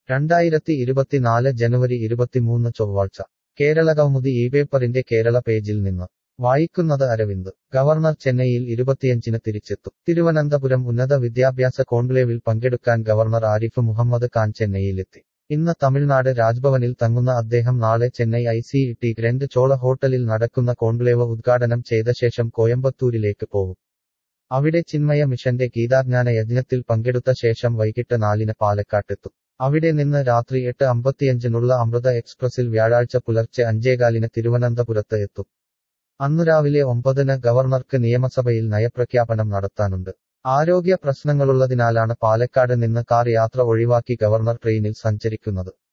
രണ്ടായിരത്തി ഇരുപത്തിനാല് ജനുവരി ഇരുപത്തിമൂന്ന് ചൊവ്വാഴ്ച കേരളകൗമുദി ഈ പേപ്പറിന്റെ കേരള പേജിൽ നിന്ന് വായിക്കുന്നത് അരവിന്ദ് ഗവർണർ ചെന്നൈയിൽ ഇരുപത്തിയഞ്ചിന് തിരിച്ചെത്തും തിരുവനന്തപുരം ഉന്നത വിദ്യാഭ്യാസ കോൺക്ലേവിൽ പങ്കെടുക്കാൻ ഗവർണർ ആരിഫ് മുഹമ്മദ് ഖാൻ ചെന്നൈയിലെത്തി ഇന്ന് തമിഴ്നാട് രാജ്ഭവനിൽ തങ്ങുന്ന അദ്ദേഹം നാളെ Chennai I C T grand Chola ഹോട്ടലിൽ നടക്കുന്ന കോൺക്ലേവ് ഉദ്ഘാടനം ചെയ്ത ശേഷം കോയമ്പത്തൂരിലേക്ക് പോകും അവിടെ ചിന്മയ മിഷന്റെ ഗീതാജ്ഞാന യജ്ഞത്തിൽ പങ്കെടുത്ത ശേഷം വൈകിട്ട് നാലിന് പാലക്കാട്ടെത്തും അവിടെ നിന്ന് രാത്രി എട്ട് അമ്പത്തിയഞ്ചിനുള്ള അമൃത എക്സ്പ്രസിൽ വ്യാഴാഴ്ച പുലർച്ചെ അഞ്ചേകാലിന് തിരുവനന്തപുരത്ത് എത്തും അന്നു രാവിലെ ഒമ്പതിന് ഗവർണർക്ക് നിയമസഭയിൽ നയപ്രഖ്യാപനം നടത്താനുണ്ട് ആരോഗ്യ പ്രശ്നങ്ങളുള്ളതിനാലാണ് പാലക്കാട് നിന്ന് കാർ യാത്ര ഒഴിവാക്കി ഗവർണർ ട്രെയിനിൽ സഞ്ചരിക്കുന്നത്